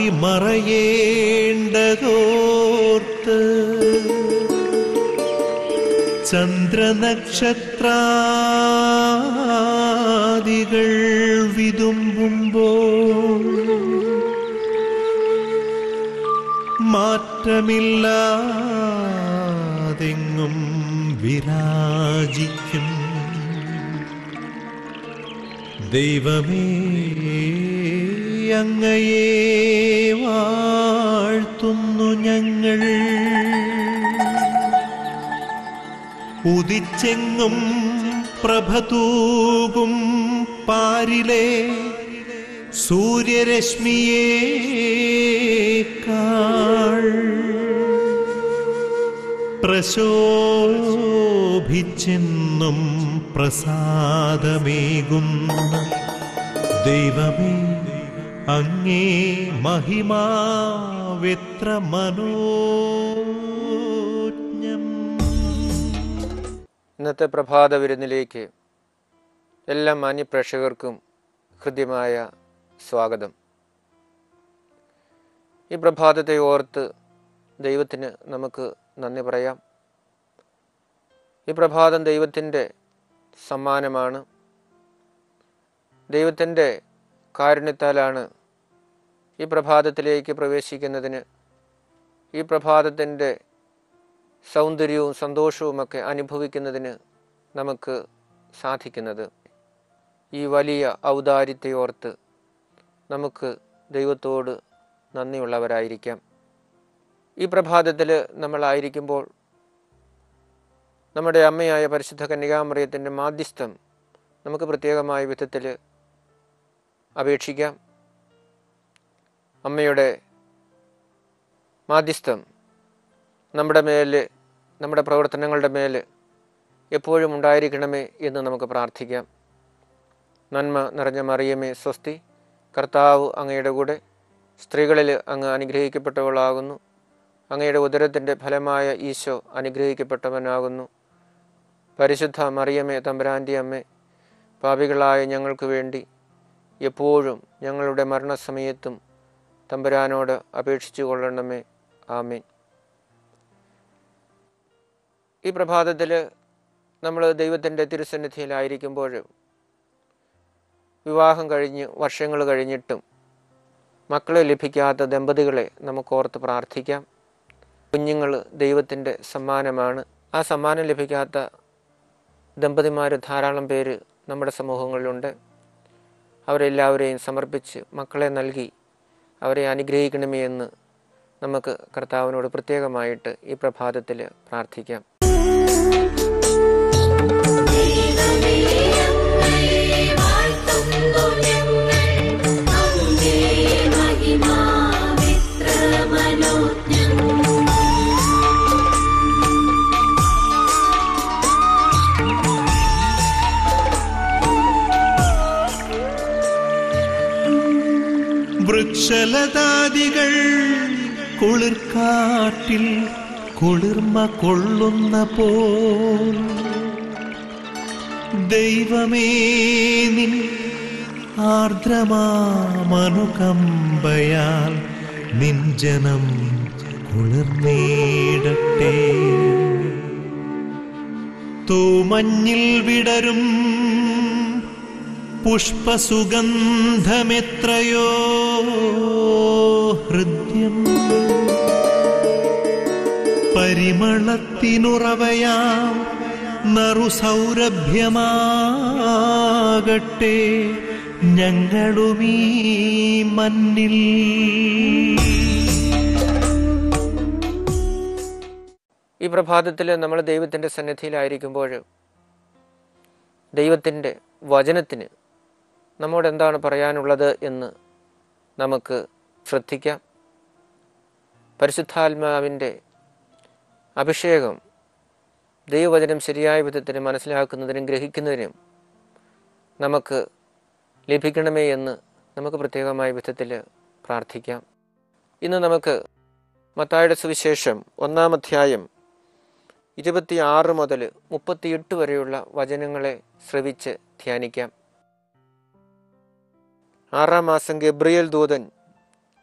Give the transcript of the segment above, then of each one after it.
മറയേണ്ടതോർത്ത് ചന്ദ്രനക്ഷത്രാദികൾ വിതുമ്പുമ്പോൾ മാറ്റമില്ലാതെങ്ങും വിരാജിക്കും ദൈവമേ അങ്ങയെ വാഴ്ത്തുന്നു ഞങ്ങൾ ഉദിച്ചെങ്ങും പ്രഭതൂകും പാരിലെ സൂര്യരശ്മിയേക്കാൾ പ്രശോഭിച്ചെന്നും പ്രസാദമേകുന്ന ദൈവമേ അങ്ങേ മഹിമാവെത്ര മനോജ്ഞം ഇന്നത്തെ പ്രഭാത വിരുന്നിലേക്ക് എല്ലാ മാന്യപ്രേക്ഷകർക്കും ഹൃദ്യമായ സ്വാഗതം ഈ പ്രഭാതത്തെ ഓർത്ത് ദൈവത്തിന് നമുക്ക് നന്ദി പറയാം ഈ പ്രഭാതം ദൈവത്തിൻ്റെ സമ്മാനമാണ് ദൈവത്തിൻ്റെ കാരുണ്യത്താലാണ് ഈ പ്രഭാതത്തിലേക്ക് പ്രവേശിക്കുന്നതിന് ഈ പ്രഭാതത്തിൻ്റെ സൗന്ദര്യവും സന്തോഷവുമൊക്കെ അനുഭവിക്കുന്നതിന് നമുക്ക് സാധിക്കുന്നത് ഈ വലിയ ഔദാര്യത്തെ ഓർത്ത് നമുക്ക് ദൈവത്തോട് നന്ദിയുള്ളവരായിരിക്കാം ഈ പ്രഭാതത്തിൽ നമ്മളായിരിക്കുമ്പോൾ നമ്മുടെ അമ്മയായ പരിശുദ്ധ കന്യകാമറിയത്തിൻ്റെ മാധ്യസ്ഥം നമുക്ക് പ്രത്യേകമായ വിധത്തിൽ അപേക്ഷിക്കാം അമ്മയുടെ മാധ്യസ്ഥം നമ്മുടെ മേൽ നമ്മുടെ പ്രവർത്തനങ്ങളുടെ മേൽ എപ്പോഴും ഉണ്ടായിരിക്കണമേ എന്ന് നമുക്ക് പ്രാർത്ഥിക്കാം നന്മ നിറഞ്ഞ മറിയമേ സ്വസ്തി കർത്താവ് അങ്ങയുടെ കൂടെ സ്ത്രീകളിൽ അങ്ങ് അനുഗ്രഹിക്കപ്പെട്ടവളാകുന്നു അങ്ങയുടെ ഉദരത്തിൻ്റെ ഫലമായ ഈശോ അനുഗ്രഹിക്കപ്പെട്ടവനാകുന്നു പരിശുദ്ധ മറിയമേ തമ്പുരാൻ്റെ അമ്മേ പാപികളായ ഞങ്ങൾക്ക് വേണ്ടി എപ്പോഴും ഞങ്ങളുടെ മരണസമയത്തും തമ്പുരാനോട് അപേക്ഷിച്ചു കൊള്ളണമേ ആമേൻ ഈ പ്രഭാതത്തിൽ നമ്മൾ ദൈവത്തിൻ്റെ തിരുസന്നിധിയിലായിരിക്കുമ്പോൾ വിവാഹം കഴിഞ്ഞ് വർഷങ്ങൾ കഴിഞ്ഞിട്ടും മക്കളെ ലഭിക്കാത്ത ദമ്പതികളെ നമുക്ക് ഓർത്ത് പ്രാർത്ഥിക്കാം കുഞ്ഞുങ്ങൾ ദൈവത്തിൻ്റെ സമ്മാനമാണ് ആ സമ്മാനം ലഭിക്കാത്ത ദമ്പതിമാർ ധാരാളം പേര് നമ്മുടെ സമൂഹങ്ങളിലുണ്ട് അവരെല്ലാവരെയും സമർപ്പിച്ച് മക്കളെ നൽകി അവരെ അനുഗ്രഹിക്കണമേ എന്ന് നമുക്ക് കർത്താവിനോട് പ്രത്യേകമായിട്ട് ഈ പ്രഭാതത്തിൽ പ്രാർത്ഥിക്കാം വൃക്ഷലതാദികൾ കുളിർക്കാട്ടിൽ കുളിർമ കൊള്ളുന്ന പോൽ ദൈവമേ നിൻ ആർദ്രമാമനുകമ്പയാൽ നിൻ ജനം കുളിർന്നേടട്ടെ തൂമഞ്ഞിൽ വിടരും പുഷ്പസുഗന്ധമെത്രയോ ഹൃദ്യം പരിമളത്തിനുറവയാം നറുസൗരഭ്യമാകട്ടെ ഞങ്ങളുമീ മണ്ണിൽ ഈ പ്രഭാതത്തിൽ നമ്മൾ ദൈവത്തിൻ്റെ സന്നിധിയിലായിരിക്കുമ്പോൾ ദൈവത്തിൻ്റെ വചനത്തിന് നമ്മോട് എന്താണ് പറയാനുള്ളത് എന്ന് നമുക്ക് ശ്രദ്ധിക്കാം പരിശുദ്ധാത്മാവിൻ്റെ അഭിഷേകം ദൈവവചനം ശരിയായ വിധത്തിൽ മനസ്സിലാക്കുന്നതിനും ഗ്രഹിക്കുന്നതിനും നമുക്ക് ലഭിക്കണമേ എന്ന് നമുക്ക് പ്രത്യേകമായ വിധത്തിൽ പ്രാർത്ഥിക്കാം ഇന്ന് നമുക്ക് മത്തായുടെ സുവിശേഷം ഒന്നാം അധ്യായം ഇരുപത്തിയാറ് മുതൽ മുപ്പത്തിയെട്ട് വരെയുള്ള വചനങ്ങളെ ശ്രവിച്ച് ധ്യാനിക്കാം ആറാം മാസം ഗബ്രിയേൽ ദൂതൻ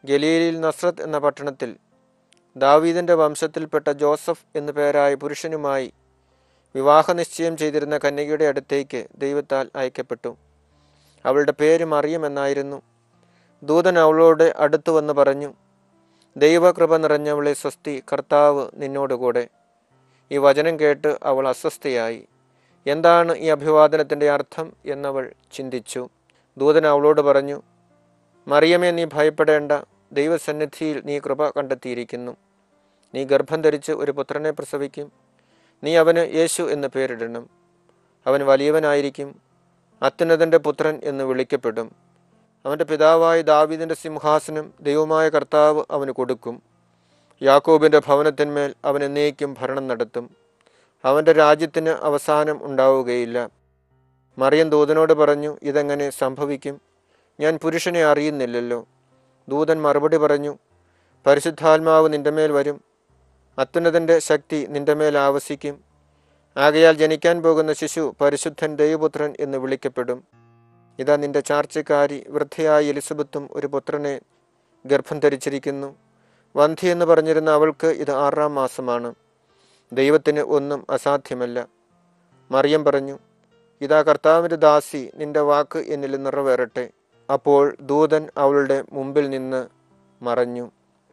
ഗലീലിൽ നസ്രത്ത് എന്ന പട്ടണത്തിൽ ദാവീദിൻ്റെ വംശത്തിൽപ്പെട്ട ജോസഫ് എന്നു പേരായ പുരുഷനുമായി വിവാഹ നിശ്ചയം ചെയ്തിരുന്ന കന്യകയുടെ അടുത്തേക്ക് ദൈവത്താൽ അയക്കപ്പെട്ടു അവളുടെ പേര് മറിയം എന്നായിരുന്നു ദൂതൻ അവളോട് അടുത്തു വന്ന് പറഞ്ഞു ദൈവകൃപ നിറഞ്ഞവളെ സ്വസ്തി കർത്താവ് നിന്നോടുകൂടെ ഈ വചനം കേട്ട് അവൾ അസ്വസ്ഥയായി എന്താണ് ഈ അഭിവാദനത്തിൻ്റെ അർത്ഥം എന്നവൾ ചിന്തിച്ചു ദൂതൻ അവളോട് പറഞ്ഞു മറിയമേ നീ ഭയപ്പെടേണ്ട ദൈവസന്നിധിയിൽ നീ കൃപ കണ്ടെത്തിയിരിക്കുന്നു നീ ഗർഭം ധരിച്ച് ഒരു പുത്രനെ പ്രസവിക്കും നീ അവന് യേശു എന്ന് പേരിടണം അവൻ വലിയവനായിരിക്കും അത്യുന്നതൻ്റെ പുത്രൻ എന്ന് വിളിക്കപ്പെടും അവൻ്റെ പിതാവായ ദാവീദിൻ്റെ സിംഹാസനം ദൈവമായ കർത്താവ് അവന് കൊടുക്കും യാക്കോബിൻ്റെ ഭവനത്തിന്മേൽ അവൻ എന്നേക്കും ഭരണം നടത്തും അവൻ്റെ രാജ്യത്തിന് അവസാനം ഉണ്ടാവുകയില്ല മറിയം ദൂതനോട് പറഞ്ഞു ഇതെങ്ങനെ സംഭവിക്കും ഞാൻ പുരുഷനെ അറിയുന്നില്ലല്ലോ ദൂതൻ മറുപടി പറഞ്ഞു പരിശുദ്ധാത്മാവ് നിന്റെ മേൽ വരും അത്യുന്നതൻ്റെ ശക്തി നിന്റെ മേൽ ആവസിക്കും ആകയാൽ ജനിക്കാൻ പോകുന്ന ശിശു പരിശുദ്ധൻ ദൈവപുത്രൻ എന്ന് വിളിക്കപ്പെടും ഇതാ നിന്റെ ചാർച്ചക്കാരി വൃദ്ധയായ എലിസബത്തും ഒരു പുത്രനെ ഗർഭം ധരിച്ചിരിക്കുന്നു വന്ധി എന്ന് പറഞ്ഞിരുന്ന അവൾക്ക് ഇത് ആറാം മാസമാണ് ദൈവത്തിന് ഒന്നും അസാധ്യമല്ല മറിയം പറഞ്ഞു ഇതാ കർത്താവിൻ്റെ ദാസി നിന്റെ വാക്ക് എന്നിൽ നിറവേറട്ടെ അപ്പോൾ ദൂതൻ അവളുടെ മുമ്പിൽ നിന്ന് മറഞ്ഞു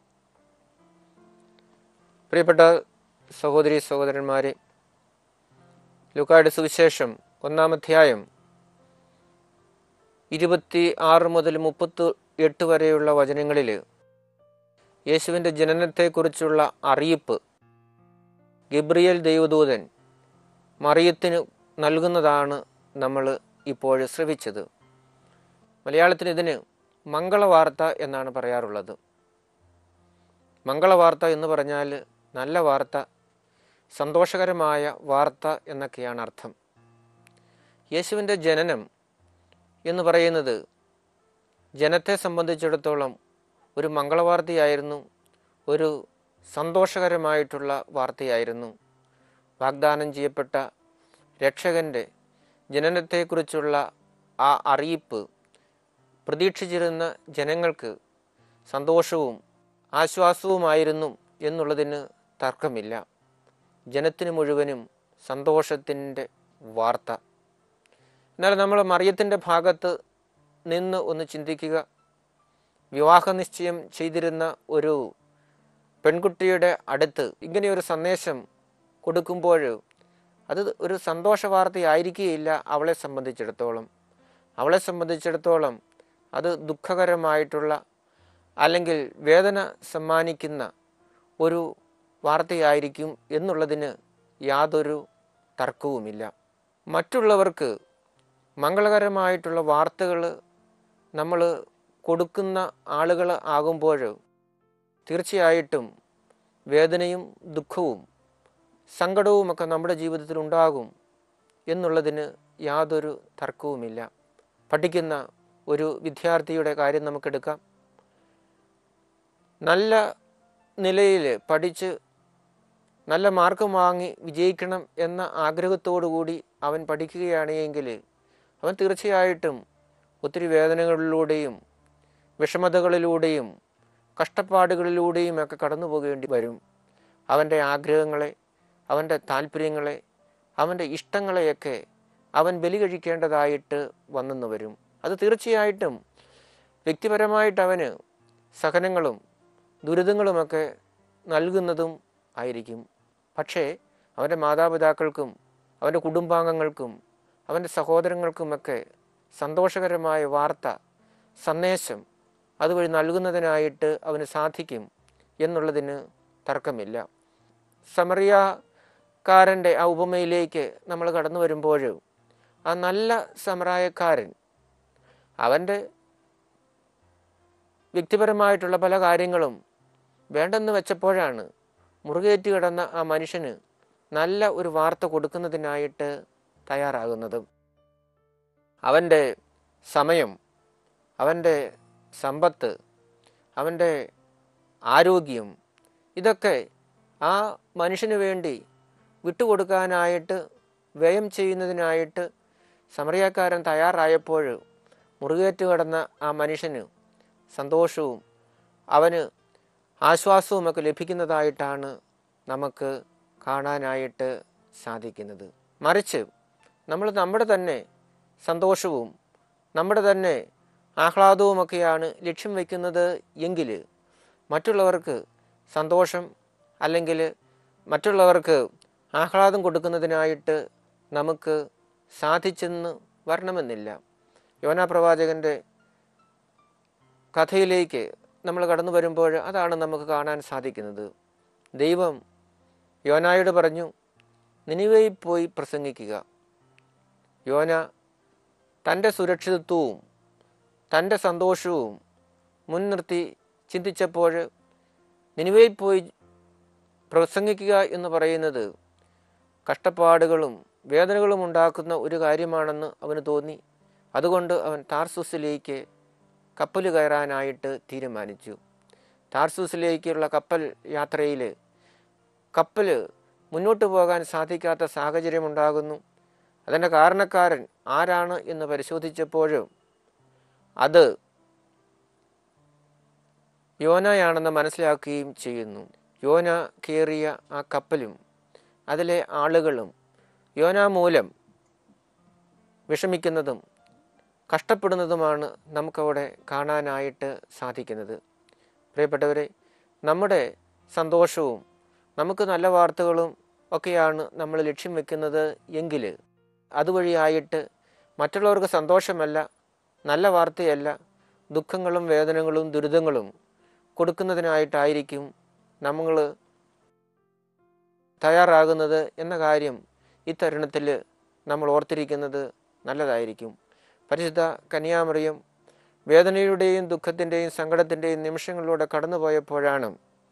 പ്രിയപ്പെട്ട സഹോദരി സഹോദരന്മാരെ ലുക്കായുടെ സുവിശേഷം ഒന്നാം അധ്യായം ഇരുപത്തി ആറ് മുതൽ മുപ്പത്തി എട്ട് വരെയുള്ള വചനങ്ങളിൽ യേശുവിൻ്റെ ജനനത്തെക്കുറിച്ചുള്ള അറിയിപ്പ് ഗബ്രിയേൽ ദൈവദൂതൻ മറിയത്തിന് നൽകുന്നതാണ് നമ്മൾ ഇപ്പോൾ ശ്രവിച്ചത് മലയാളത്തിൽ ഇതിന് മംഗളവാർത്ത എന്നാണ് പറയാറുള്ളത് മംഗളവാർത്ത എന്ന് പറഞ്ഞാൽ നല്ല വാർത്ത സന്തോഷകരമായ വാർത്ത എന്നൊക്കെയാണ് അർത്ഥം യേശുവിൻ്റെ ജനനം എന്ന് പറയുന്നത് ജനത്തെ സംബന്ധിച്ചിടത്തോളം ഒരു മംഗളവാർത്തയായിരുന്നു ഒരു സന്തോഷകരമായിട്ടുള്ള വാർത്തയായിരുന്നു വാഗ്ദാനം ചെയ്യപ്പെട്ട രക്ഷകൻ്റെ ജനനത്തെക്കുറിച്ചുള്ള ആ അറിയിപ്പ് പ്രതീക്ഷിച്ചിരുന്ന ജനങ്ങൾക്ക് സന്തോഷവും ആശ്വാസവുമായിരുന്നു എന്നുള്ളതിന് തർക്കമില്ല ജനത്തിന് മുഴുവനും സന്തോഷത്തിൻ്റെ വാർത്ത എന്നാൽ നമ്മൾ മറിയത്തിൻ്റെ ഭാഗത്ത് നിന്ന് ഒന്ന് ചിന്തിക്കുക വിവാഹ നിശ്ചയം ചെയ്തിരുന്ന ഒരു പെൺകുട്ടിയുടെ അടുത്ത് ഇങ്ങനെയൊരു സന്ദേശം കൊടുക്കുമ്പോൾ അത് ഒരു സന്തോഷ വാർത്തയായിരിക്കുകയില്ല അവളെ സംബന്ധിച്ചിടത്തോളം അവളെ സംബന്ധിച്ചിടത്തോളം അത് ദുഃഖകരമായിട്ടുള്ള അല്ലെങ്കിൽ വേദന സമ്മാനിക്കുന്ന ഒരു വാർത്തയായിരിക്കും എന്നുള്ളതിന് യാതൊരു തർക്കവുമില്ല മറ്റുള്ളവർക്ക് മംഗളകരമായിട്ടുള്ള വാർത്തകൾ നമ്മൾ കൊടുക്കുന്ന ആളുകൾ ആകുമ്പോൾ തീർച്ചയായിട്ടും വേദനയും ദുഃഖവും സങ്കടവുമൊക്കെ നമ്മുടെ ജീവിതത്തിൽ ഉണ്ടാകും എന്നുള്ളതിന് യാതൊരു തർക്കവുമില്ല പഠിക്കുന്ന ഒരു വിദ്യാർത്ഥിയുടെ കാര്യം നമുക്കെടുക്കാം നല്ല നിലയിൽ പഠിച്ച് നല്ല മാർക്ക് വാങ്ങി വിജയിക്കണം എന്ന ആഗ്രഹത്തോടു കൂടി അവൻ പഠിക്കുകയാണ് എങ്കിൽ അവൻ തീർച്ചയായിട്ടും ഒത്തിരി വേദനകളിലൂടെയും വിഷമതകളിലൂടെയും കഷ്ടപ്പാടുകളിലൂടെയും ഒക്കെ കടന്നു പോകേണ്ടി വരും അവൻ്റെ ആഗ്രഹങ്ങളെ അവൻ്റെ താല്പര്യങ്ങളെ അവൻ്റെ ഇഷ്ടങ്ങളെയൊക്കെ അവൻ ബലി കഴിക്കേണ്ടതായിട്ട് വന്നെന്ന് വരും അത് തീർച്ചയായിട്ടും വ്യക്തിപരമായിട്ട് അവന് സഹനങ്ങളും ദുരിതങ്ങളുമൊക്കെ നൽകുന്നതും ആയിരിക്കും പക്ഷേ അവൻ്റെ മാതാപിതാക്കൾക്കും അവൻ്റെ കുടുംബാംഗങ്ങൾക്കും അവൻ്റെ സഹോദരങ്ങൾക്കുമൊക്കെ സന്തോഷകരമായ വാർത്ത സന്ദേശം അതുവഴി നൽകുന്നതിനായിട്ട് അവന് സാധിക്കും എന്നുള്ളതിന് തർക്കമില്ല സമറിയക്കാരൻ്റെ ആ ഉപമയിലേക്ക് നമ്മൾ കടന്നു വരുമ്പോൾ ആ നല്ല സമറായക്കാരൻ അവൻ്റെ വ്യക്തിപരമായിട്ടുള്ള പല കാര്യങ്ങളും വേണ്ടെന്ന് വെച്ചപ്പോഴാണ് മുറുകേറ്റ് കിടന്ന ആ മനുഷ്യന് നല്ല ഒരു വാർത്ത കൊടുക്കുന്നതിനായിട്ട് തയ്യാറാകുന്നത് അവൻ്റെ സമയം അവൻ്റെ സമ്പത്ത് അവൻ്റെ ആരോഗ്യം ഇതൊക്കെ ആ മനുഷ്യന് വേണ്ടി വിട്ടുകൊടുക്കാനായിട്ട് വ്യയം ചെയ്യുന്നതിനായിട്ട് സമറിയക്കാരൻ തയ്യാറായപ്പോൾ മുറുകേറ്റ് കിടന്ന ആ മനുഷ്യന് സന്തോഷവും അവന് ആശ്വാസവുമൊക്കെ ലഭിക്കുന്നതായിട്ടാണ് നമുക്ക് കാണാനായിട്ട് സാധിക്കുന്നത് മറിച്ച് നമ്മൾ നമ്മുടെ തന്നെ സന്തോഷവും നമ്മുടെ തന്നെ ആഹ്ലാദവുമൊക്കെയാണ് ലക്ഷ്യം വയ്ക്കുന്നത് എങ്കിൽ മറ്റുള്ളവർക്ക് സന്തോഷം അല്ലെങ്കിൽ മറ്റുള്ളവർക്ക് ആഹ്ലാദം കൊടുക്കുന്നതിനായിട്ട് നമുക്ക് സാധിച്ചെന്ന് വരണമെന്നില്ല യോനാ പ്രവാചകൻ്റെ കഥയിലേക്ക് നമ്മൾ കടന്നു വരുമ്പോൾ അതാണ് നമുക്ക് കാണാൻ സാധിക്കുന്നത് ദൈവം യോനായോട് പറഞ്ഞു നിനിവയിൽ പോയി പ്രസംഗിക്കുക യോന തൻ്റെ സുരക്ഷിതത്വവും തൻ്റെ സന്തോഷവും മുൻനിർത്തി ചിന്തിച്ചപ്പോൾ നിനിവയിൽ പോയി പ്രസംഗിക്കുക എന്ന് പറയുന്നത് കഷ്ടപ്പാടുകളും വേദനകളും ഉണ്ടാക്കുന്ന ഒരു കാര്യമാണെന്ന് അവന് തോന്നി അതുകൊണ്ട് അവൻ താർസൂസിലേക്ക് കപ്പൽ കയറാനായിട്ട് തീരുമാനിച്ചു താർസൂസിലേക്കുള്ള കപ്പൽ യാത്രയിൽ കപ്പൽ മുന്നോട്ട് പോകാൻ സാധിക്കാത്ത സാഹചര്യമുണ്ടാകുന്നു അതിൻ്റെ കാരണക്കാരൻ ആരാണ് എന്ന് പരിശോധിച്ചപ്പോഴും അത് യോനയാണെന്ന് മനസ്സിലാക്കുകയും ചെയ്യുന്നു യോന കയറിയ ആ കപ്പലും അതിലെ ആളുകളും യോന മൂലം വിഷമിക്കുന്നതും കഷ്ടപ്പെടുന്നതുമാണ് നമുക്കവിടെ കാണാനായിട്ട് സാധിക്കുന്നത് പ്രിയപ്പെട്ടവരെ നമ്മുടെ സന്തോഷവും നമുക്ക് നല്ല വാർത്തകളും ഒക്കെയാണ് നമ്മൾ ലക്ഷ്യം വെക്കുന്നത് എങ്കിൽ അതുവഴിയായിട്ട് മറ്റുള്ളവർക്ക് സന്തോഷമല്ല നല്ല വാർത്തയല്ല ദുഃഖങ്ങളും വേദനകളും ദുരിതങ്ങളും കൊടുക്കുന്നതിനായിട്ടായിരിക്കും നമ്മൾ തയ്യാറാകുന്നത് എന്ന കാര്യം ഇത്തരുണത്തിൽ നമ്മൾ ഓർത്തിരിക്കുന്നത് നല്ലതായിരിക്കും പരിശുദ്ധ കന്യാമറിയം വേദനയുടെയും ദുഃഖത്തിൻ്റെയും സങ്കടത്തിൻ്റെയും നിമിഷങ്ങളിലൂടെ കടന്നുപോയപ്പോഴാണ്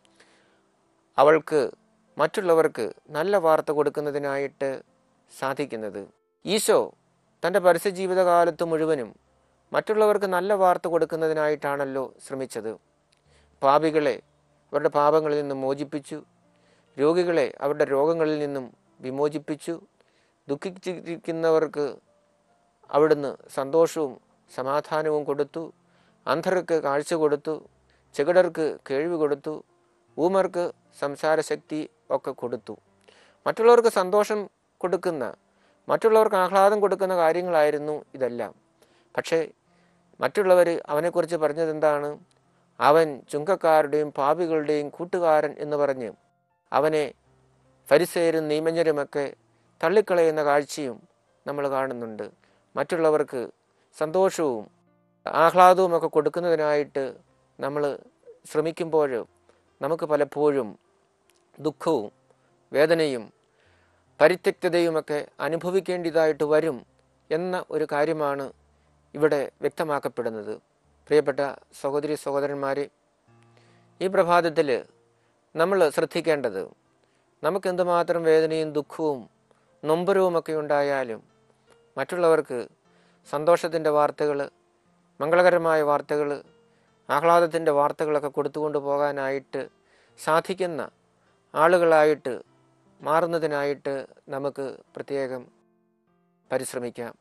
അവൾക്ക് മറ്റുള്ളവർക്ക് നല്ല വാർത്ത കൊടുക്കുന്നതിനായിട്ട് സാധിക്കുന്നത് ഈശോ തൻ്റെ പരസ്യ ജീവിതകാലത്ത് മുഴുവനും മറ്റുള്ളവർക്ക് നല്ല വാർത്ത കൊടുക്കുന്നതിനായിട്ടാണല്ലോ ശ്രമിച്ചത് പാപികളെ അവരുടെ പാപങ്ങളിൽ നിന്നും മോചിപ്പിച്ചു രോഗികളെ അവരുടെ രോഗങ്ങളിൽ നിന്നും വിമോചിപ്പിച്ചു ദുഃഖിച്ചിരിക്കുന്നവർക്ക് അവിടുന്ന് സന്തോഷവും സമാധാനവും കൊടുത്തു അന്ധർക്ക് കാഴ്ച കൊടുത്തു ചെകിടർക്ക് കേൾവി കൊടുത്തു ഊമർക്ക് സംസാരശക്തി ഒക്കെ കൊടുത്തു മറ്റുള്ളവർക്ക് സന്തോഷം കൊടുക്കുന്ന മറ്റുള്ളവർക്ക് ആഹ്ലാദം കൊടുക്കുന്ന കാര്യങ്ങളായിരുന്നു ഇതെല്ലാം പക്ഷേ മറ്റുള്ളവർ അവനെക്കുറിച്ച് പറഞ്ഞത് എന്താണ് അവൻ ചുങ്കക്കാരുടെയും പാപികളുടെയും കൂട്ടുകാരൻ എന്ന് പറഞ്ഞ് അവനെ ഫരിസേരും നിയമജ്ഞരുമൊക്കെ തള്ളിക്കളയുന്ന കാഴ്ചയും നമ്മൾ കാണുന്നുണ്ട് മറ്റുള്ളവർക്ക് സന്തോഷവും ആഹ്ലാദവും ഒക്കെ കൊടുക്കുന്നതിനായിട്ട് നമ്മൾ ശ്രമിക്കുമ്പോൾ നമുക്ക് പലപ്പോഴും ദുഃഖവും വേദനയും പരിത്യക്തതയുമൊക്കെ അനുഭവിക്കേണ്ടതായിട്ട് വരും എന്ന ഒരു കാര്യമാണ് ഇവിടെ വ്യക്തമാക്കപ്പെടുന്നത് പ്രിയപ്പെട്ട സഹോദരി സഹോദരന്മാരെ ഈ പ്രഭാതത്തിൽ നമ്മൾ ശ്രദ്ധിക്കേണ്ടത് നമുക്ക് എന്തുമാത്രം വേദനയും ദുഃഖവും നൊമ്പരവുമൊക്കെ ഉണ്ടായാലും മറ്റുള്ളവർക്ക് സന്തോഷത്തിൻ്റെ വാർത്തകൾ മംഗളകരമായ വാർത്തകൾ ആഹ്ലാദത്തിൻ്റെ വാർത്തകളൊക്കെ കൊടുത്തുകൊണ്ട് പോകാനായിട്ട് സാധിക്കുന്ന ആളുകളായിട്ട് മാറുന്നതിനായിട്ട് നമുക്ക് പ്രത്യേകം പരിശ്രമിക്കാം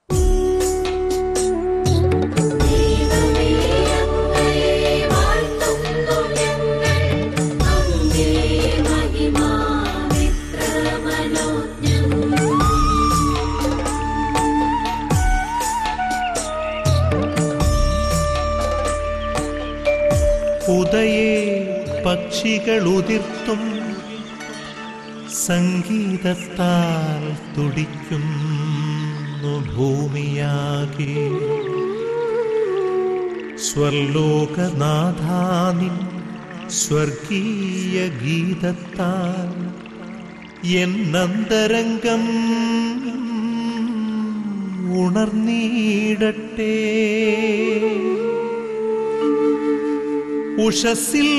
ഉദയേ പക്ഷികൾ ഉതിർത്തും സംഗീതത്താൽ തുടിക്കുന്നു ഭൂമിയാകെ സ്വർലോകനാഥാനിൻ സ്വർഗീയ ഗീതത്താൽ എന്നന്തരംഗം ഉണർന്നീടട്ടെ ഉഷസിൽ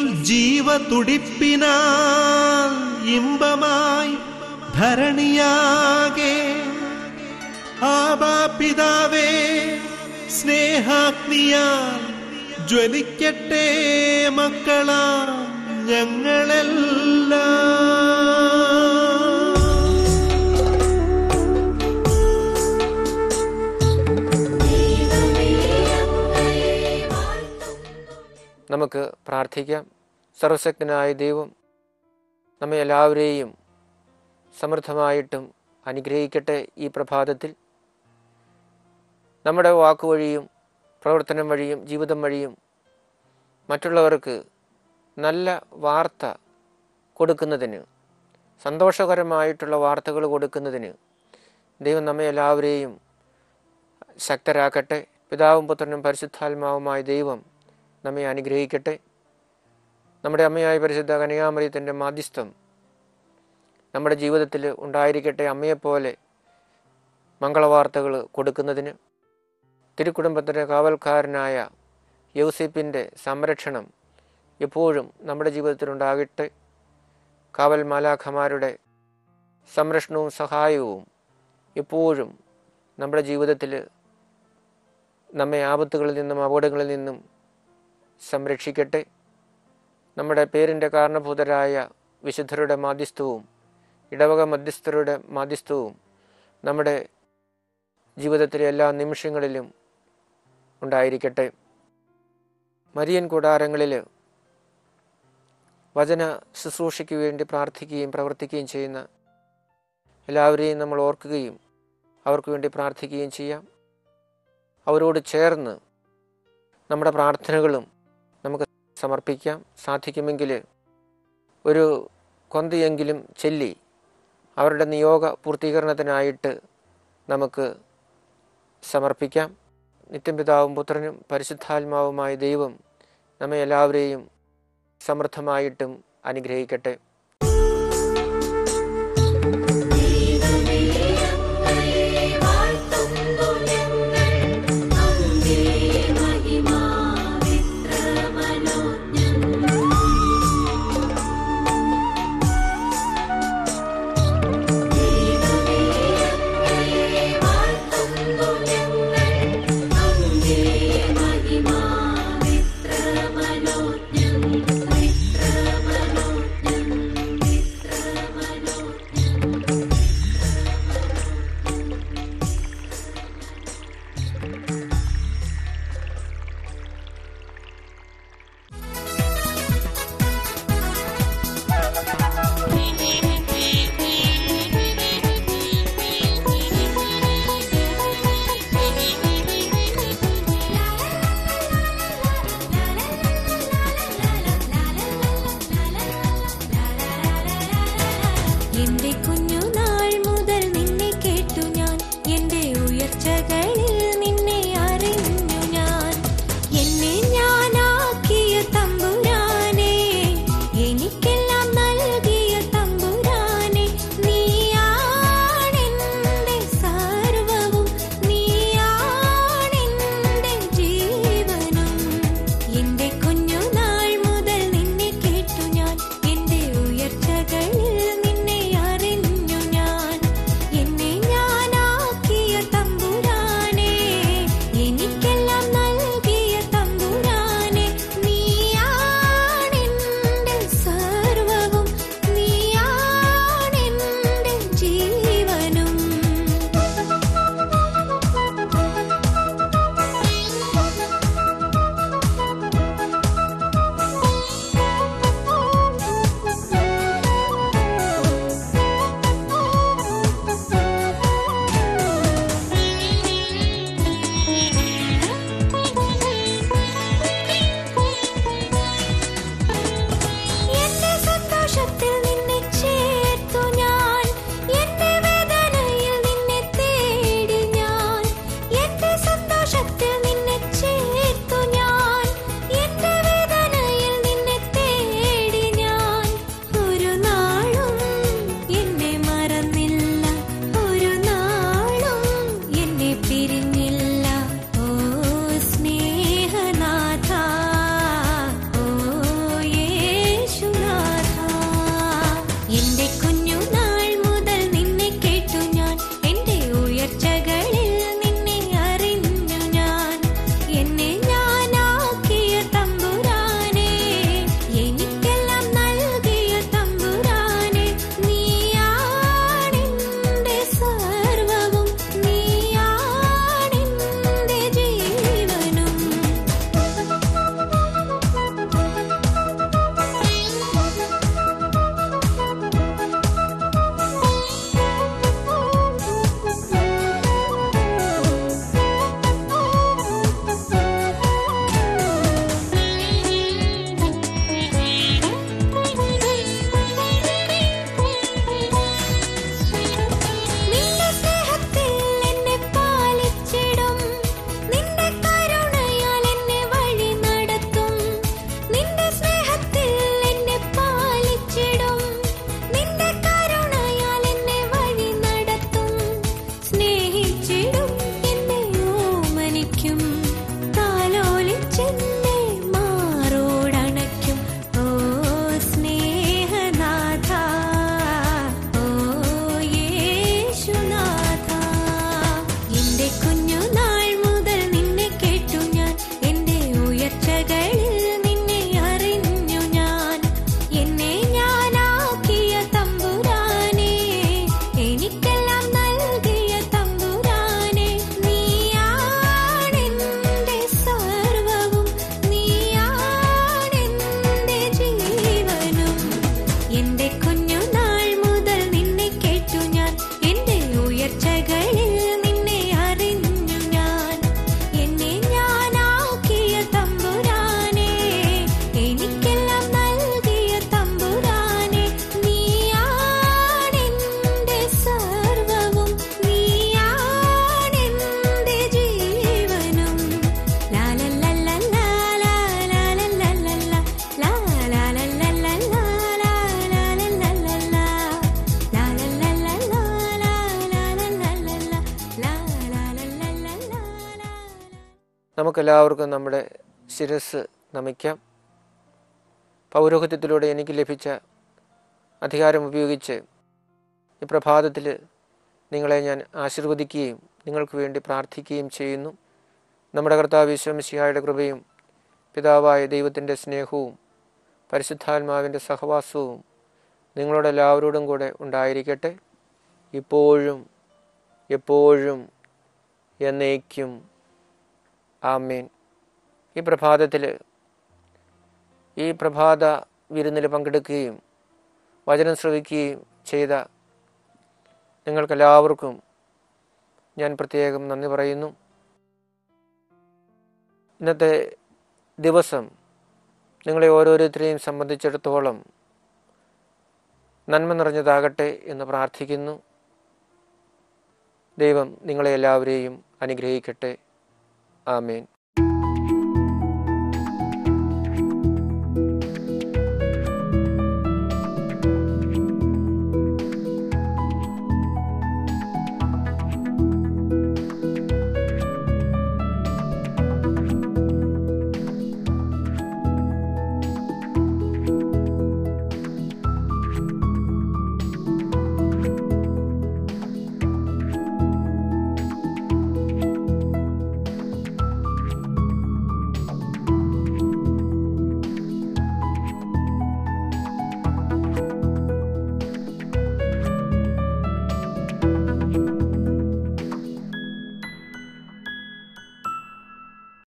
ജീവതുടിപ്പിനാൽ ഇമ്പമായി ധരണിയാകെ ആബാപിതാവേ സ്നേഹാഗ്നിയാൽ ജ്വലിക്കട്ടെ മക്കളാ ഞങ്ങളെല്ലാം നമുക്ക് പ്രാർത്ഥിക്കാം സർവശക്തനായ ദൈവം നമ്മെ എല്ലാവരെയും സമൃദ്ധമായിട്ടും അനുഗ്രഹിക്കട്ടെ ഈ പ്രഭാതത്തിൽ നമ്മുടെ വാക്കുവഴിയും പ്രവർത്തനം വഴിയും ജീവിതം വഴിയും മറ്റുള്ളവർക്ക് നല്ല വാർത്ത കൊടുക്കുന്നതിന് സന്തോഷകരമായിട്ടുള്ള വാർത്തകൾ കൊടുക്കുന്നതിന് ദൈവം നമ്മെ എല്ലാവരെയും ശക്തരാക്കട്ടെ പിതാവും പുത്രനും പരിശുദ്ധാത്മാവുമായ ദൈവം നമ്മെ അനുഗ്രഹിക്കട്ടെ നമ്മുടെ അമ്മയായ പരിശുദ്ധ കനികാമറിയത്തിൻ്റെ മാധ്യസ്ഥം നമ്മുടെ ജീവിതത്തിൽ ഉണ്ടായിരിക്കട്ടെ അമ്മയെപ്പോലെ മംഗളവാർത്തകൾ കൊടുക്കുന്നതിന് തിരുക്കുടുംബത്തിൻ്റെ കാവൽക്കാരനായ യൗസിപ്പിൻ്റെ സംരക്ഷണം എപ്പോഴും നമ്മുടെ ജീവിതത്തിലുണ്ടാകട്ടെ കാവൽ മാലാഖമാരുടെ സംരക്ഷണവും സഹായവും എപ്പോഴും നമ്മുടെ ജീവിതത്തിൽ നമ്മെ ആപത്തുകളിൽ നിന്നും അപകടങ്ങളിൽ നിന്നും സംരക്ഷിക്കട്ടെ നമ്മുടെ പേരിൻ്റെ കാരണഭൂതരായ വിശുദ്ധരുടെ മാധ്യസ്ഥവും ഇടവക മധ്യസ്ഥരുടെ മാധ്യസ്ഥവും നമ്മുടെ ജീവിതത്തിലെ എല്ലാ നിമിഷങ്ങളിലും ഉണ്ടായിരിക്കട്ടെ മരിയൻ കൂടാരങ്ങളിൽ വചന ശുശ്രൂഷയ്ക്ക് വേണ്ടി പ്രാർത്ഥിക്കുകയും പ്രവർത്തിക്കുകയും ചെയ്യുന്ന എല്ലാവരെയും നമ്മൾ ഓർക്കുകയും അവർക്ക് വേണ്ടി പ്രാർത്ഥിക്കുകയും ചെയ്യാം അവരോട് ചേർന്ന് നമ്മുടെ പ്രാർത്ഥനകളും നമുക്ക് സമർപ്പിക്കാം സാധിക്കുമെങ്കിൽ ഒരു കൊന്തയെങ്കിലും ചൊല്ലി അവരുടെ നിയോഗ പൂർത്തീകരണത്തിനായിട്ട് നമുക്ക് സമർപ്പിക്കാം നിത്യം പിതാവും പുത്രനും പരിശുദ്ധാത്മാവുമായ ദൈവം നമ്മെ എല്ലാവരെയും സമൃദ്ധമായിട്ടും അനുഗ്രഹിക്കട്ടെ മഹിമാ വിത്രമനോജ്ഞം വിത്രമനോജ്ഞം നമുക്കെല്ലാവർക്കും നമ്മുടെ ശിരസ് നമിക്കാം പൗരോഹിത്യത്തിലൂടെ എനിക്ക് ലഭിച്ച അധികാരം ഉപയോഗിച്ച് ഈ പ്രഭാതത്തിൽ നിങ്ങളെ ഞാൻ ആശീർവദിക്കുകയും നിങ്ങൾക്ക് വേണ്ടി പ്രാർത്ഥിക്കുകയും ചെയ്യുന്നു നമ്മുടെ കർത്താവ് വിശ്വമിശിഹായുടെ കൃപയും പിതാവായ ദൈവത്തിൻ്റെ സ്നേഹവും പരിശുദ്ധാത്മാവിൻ്റെ സഹവാസവും നിങ്ങളോട് എല്ലാവരോടും കൂടെ ഉണ്ടായിരിക്കട്ടെ ഇപ്പോഴും എപ്പോഴും എന്നേക്കും ആമേൻ ഈ പ്രഭാതത്തിൽ ഈ പ്രഭാത വിരുന്നിൽ പങ്കെടുക്കുകയും വചനം ശ്രവിക്കുകയും ചെയ്ത നിങ്ങൾക്കെല്ലാവർക്കും ഞാൻ പ്രത്യേകം നന്ദി പറയുന്നു ഇന്നത്തെ ദിവസം നിങ്ങളെ ഓരോരുത്തരെയും സംബന്ധിച്ചിടത്തോളം നന്മ നിറഞ്ഞതാകട്ടെ എന്ന് പ്രാർത്ഥിക്കുന്നു ദൈവം നിങ്ങളെ എല്ലാവരെയും അനുഗ്രഹിക്കട്ടെ ആമേൻ